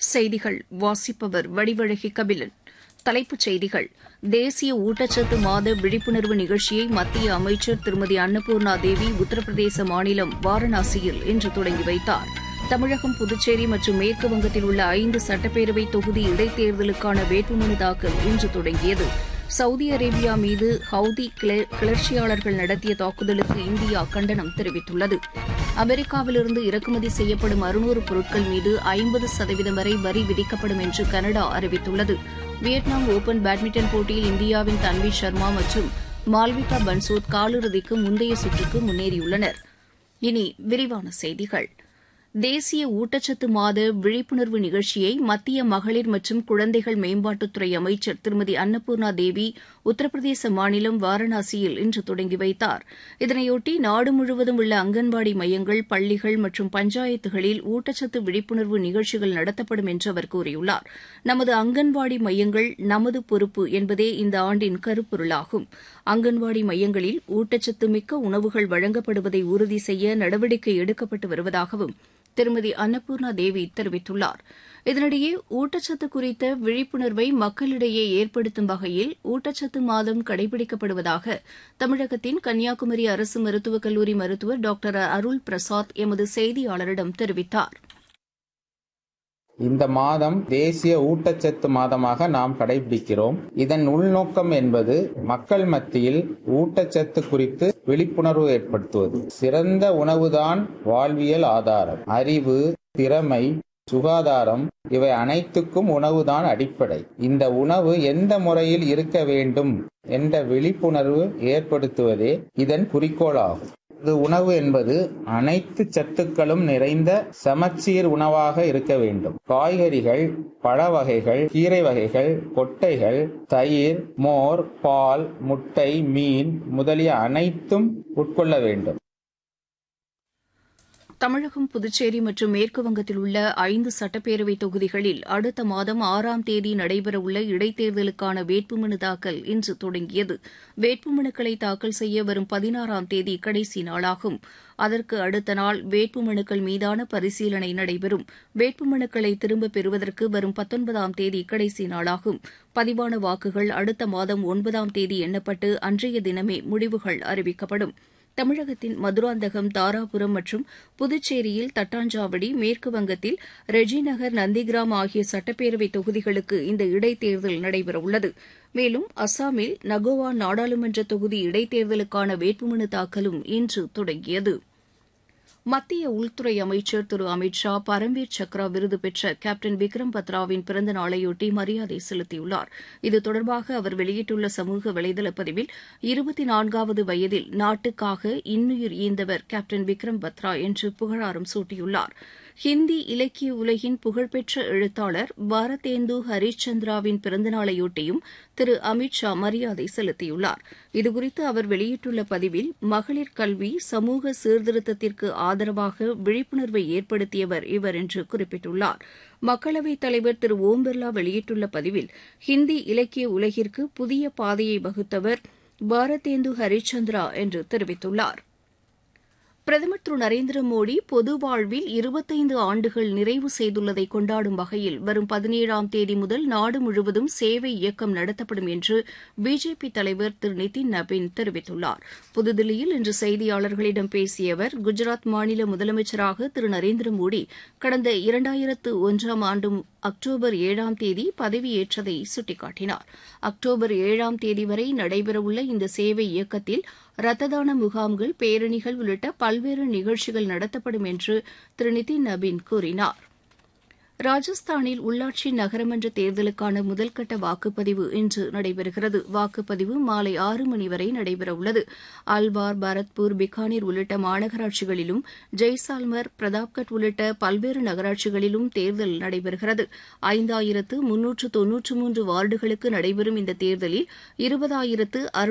செய்திகள் வாசிப்பவர் வடிவழகி கபிலன் தலைப்புச் செய்திகள் தேசிய ஊட்டச்சத்து மாத விழிப்புணர்வு நிகழ்ச்சியை மத்திய அமைச்சர் திருமதி அன்னபூர்ணா தேவி உத்தரப்பிரதேச மாநிலம் வாரணாசியில் இன்று தொடங்கி வைத்தார் தமிழகம் புதுச்சேரி மற்றும் மேற்குவங்கத்தில் உள்ள ஐந்து சட்டப்பேரவை தொகுதி இடைத்தேர்தலுக்கான வேட்புமனு தாக்கல் இன்று தொடங்கியது சவுதி அரேபியா மீது ஹவுதி கிளர்ச்சியாளர்கள் நடத்திய தாக்குதலுக்கு இந்தியா கண்டனம் தெரிவித்துள்ளது அமெரிக்காவிலிருந்து இறக்குமதி செய்யப்படும் அறுநூறு பொருட்கள் மீது ஐம்பது சதவீதம் வரை வரி விதிக்கப்படும் என்று கனடா அறிவித்துள்ளது வியட்நாம் ஒபன் பேட்மிண்டன் போட்டியில் இந்தியாவின் தன்வி சர்மா மற்றும் மால்விகா பன்சோத் காலிறுதிக்கு முந்தைய சுற்றுக்கு முன்னேறியுள்ளனர் இனி விரிவான செய்திகள் தேசிய ஊட்டச்சத்து மாத விழிப்புணர்வு நிகழ்ச்சியை மத்திய மகளிர் மற்றும் குழந்தைகள் மேம்பாட்டுத்துறை அமைச்சர் திருமதி அன்னபூர்ணா தேவி உத்தரப்பிரதேச மாநிலம் வாரணாசியில் இன்று தொடங்கி வைத்தார் இதனையொட்டி நாடு முழுவதும் உள்ள அங்கன்வாடி மையங்கள் பள்ளிகள் மற்றும் பஞ்சாயத்துகளில் ஊட்டச்சத்து விழிப்புணர்வு நிகழ்ச்சிகள் நடத்தப்படும் என்று அவர் கூறியுள்ளார் நமது அங்கன்வாடி மையங்கள் நமது பொறுப்பு என்பதே இந்த ஆண்டின் கருப்பொருளாகும் அங்கன்வாடி மையங்களில் ஊட்டச்சத்து மிக்க உணவுகள் வழங்கப்படுவதை உறுதி செய்ய நடவடிக்கை எடுக்கப்பட்டு வருவதாகவும் திருமதி அன்னபூர்ணா தேவி தெரிவித்துள்ளார் இதனிடையே ஊட்டச்சத்து குறித்த விழிப்புணர்வை மக்களிடையே ஏற்படுத்தும் வகையில் ஊட்டச்சத்து மாதம் கடைபிடிக்கப்படுவதாக தமிழகத்தின் கன்னியாகுமரி அரசு மருத்துவக் கல்லூரி மருத்துவர் டாக்டர் அருள் பிரசாத் எமது செய்தியாளரிடம் தெரிவித்தார் இந்த மாதம் தேசிய ஊட்டச்சத்து மாதமாக நாம் கடைபிடிக்கிறோம் இதன் உள்நோக்கம் என்பது மக்கள் மத்தியில் ஊட்டச்சத்து குறித்து விழிப்புணர்வு ஏற்படுத்துவது சிறந்த உணவுதான் வாழ்வியல் ஆதாரம் அறிவு திறமை சுகாதாரம் இவை அனைத்துக்கும் உணவுதான் அடிப்படை இந்த உணவு எந்த முறையில் இருக்க வேண்டும் என்ற விழிப்புணர்வு ஏற்படுத்துவதே இதன் குறிக்கோளாகும் இது உணவு என்பது அனைத்து சத்துக்களும் நிறைந்த சமச்சீர் உணவாக இருக்க வேண்டும் காய்கறிகள் பழ வகைகள் கீரை வகைகள் கொட்டைகள் தயிர் மோர் பால் முட்டை மீன் முதலிய அனைத்தும் உட்கொள்ள வேண்டும் தமிழகம் புதுச்சேரி மற்றும் மேற்குவங்கத்தில் உள்ள ஐந்து சட்டப்பேரவை தொகுதிகளில் அடுத்த மாதம் ஆறாம் தேதி நடைபெறவுள்ள இடைத்தேர்தலுக்கான வேட்புமனு தாக்கல் இன்று தொடங்கியது வேட்புமனுக்களை தாக்கல் செய்ய வரும் பதினாறாம் தேதி கடைசி நாளாகும் அதற்கு அடுத்த நாள் வேட்புமனுக்கள் மீதான பரிசீலனை நடைபெறும் வேட்புமனுக்களை திரும்பப் பெறுவதற்கு வரும் பத்தொன்பதாம் தேதி கடைசி நாளாகும் பதிவான வாக்குகள் அடுத்த மாதம் ஒன்பதாம் தேதி எண்ணப்பட்டு அன்றைய தினமே முடிவுகள் அறிவிக்கப்படும் தமிழகத்தின் மதுராந்தகம் தாராபுரம் மற்றும் புதுச்சேரியில் தட்டாஞ்சாவடி மேற்குவங்கத்தில் ரெஜிநகர் நந்திகிராம் ஆகிய சட்டப்பேரவை தொகுதிகளுக்கு இந்த இடைத்தேர்தல் நடைபெறவுள்ளது மேலும் அஸ்ஸாமில் நகோவா நாடாளுமன்ற தொகுதி இடைத்தேர்தலுக்கான வேட்புமனு தாக்கலும் இன்று தொடங்கியது மத்திய உள்துறை அமைச்சர் திரு அமித் ஷா பரம்வீர் சக்ரா விருது பெற்ற கேப்டன் விக்ரம் பத்ராவின் பிறந்த நாளையொட்டி மரியாதை செலுத்தியுள்ளார் இது தொடர்பாக அவர் வெளியிட்டுள்ள சமூக வலைதள பதிவில் இருபத்தி நான்காவது வயதில் நாட்டுக்காக இன்னுயிர் ஈந்தவர் கேப்டன் விக்ரம் பத்ரா என்று புகழாரம் சூட்டியுள்ளார் ஹிந்தி இலக்கிய உலகின் புகழ்பெற்ற எழுத்தாளர் பாரதேந்து ஹரிச்சந்திராவின் பிறந்தநாளையொட்டியும் திரு அமித் ஷா மரியாதை செலுத்தியுள்ளார் இதுகுறித்து அவர் வெளியிட்டுள்ள பதிவில் மகளிர் கல்வி சமூக சீர்திருத்தத்திற்கு ஆதரவாக விழிப்புணர்வை ஏற்படுத்தியவர் இவர் என்று குறிப்பிட்டுள்ளார் மக்களவைத் தலைவர் திரு ஓம் பிர்லா வெளியிட்டுள்ள பதிவில் ஹிந்தி இலக்கிய உலகிற்கு புதிய பாதையை வகுத்தவர் பாரதேந்து ஹரிச்சந்திரா என்று தெரிவித்துள்ளார் பிரதமர் திரு நரேந்திர மோடி பொது வாழ்வில் இருபத்தைந்து ஆண்டுகள் நிறைவு செய்துள்ளதை கொண்டாடும் வகையில் வரும் பதினேழாம் தேதி முதல் நாடு முழுவதும் சேவை இயக்கம் நடத்தப்படும் என்று பிஜேபி தலைவர் திரு நிதின் நபின் தெரிவித்துள்ளார் புதுதில்லியில் இன்று செய்தியாளர்களிடம் பேசிய அவர் குஜராத் மாநில முதலமைச்சராக திரு நரேந்திர மோடி கடந்த இரண்டாயிரத்து ஒன்றாம் ஆண்டு அக்டோபர் ஏழாம் தேதி பதவியேற்றதை சுட்டிக்காட்டினார் அக்டோபர் ஏழாம் தேதி வரை நடைபெறவுள்ள இந்த சேவை இயக்கத்தில் ரத்த தான முகாம்கள் பேரணிகள் உள்ளிட்ட பல்வேறு நிகழ்ச்சிகள் நடத்தப்படும் என்று திரு நிதின் நபீன் கூறினார் ராஜஸ்தானில் உள்ளாட்சி நகரமன்ற தேர்தலுக்கான முதல்கட்ட வாக்குப்பதிவு இன்று நடைபெறுகிறது வாக்குப்பதிவு மாலை ஆறு மணி வரை நடைபெறவுள்ளது அல்வார் பரத்பூர் பிகானீர் உள்ளிட்ட மாநகராட்சிகளிலும் ஜெய்சால்மர் பிரதாப்கட் உள்ளிட்ட பல்வேறு நகராட்சிகளிலும் தேர்தல் நடைபெறுகிறது ஐந்தாயிரத்து முன்னூற்று தொன்னூற்று மூன்று வார்டுகளுக்கு நடைபெறும் இந்த தேர்தலில் இருபதாயிரத்து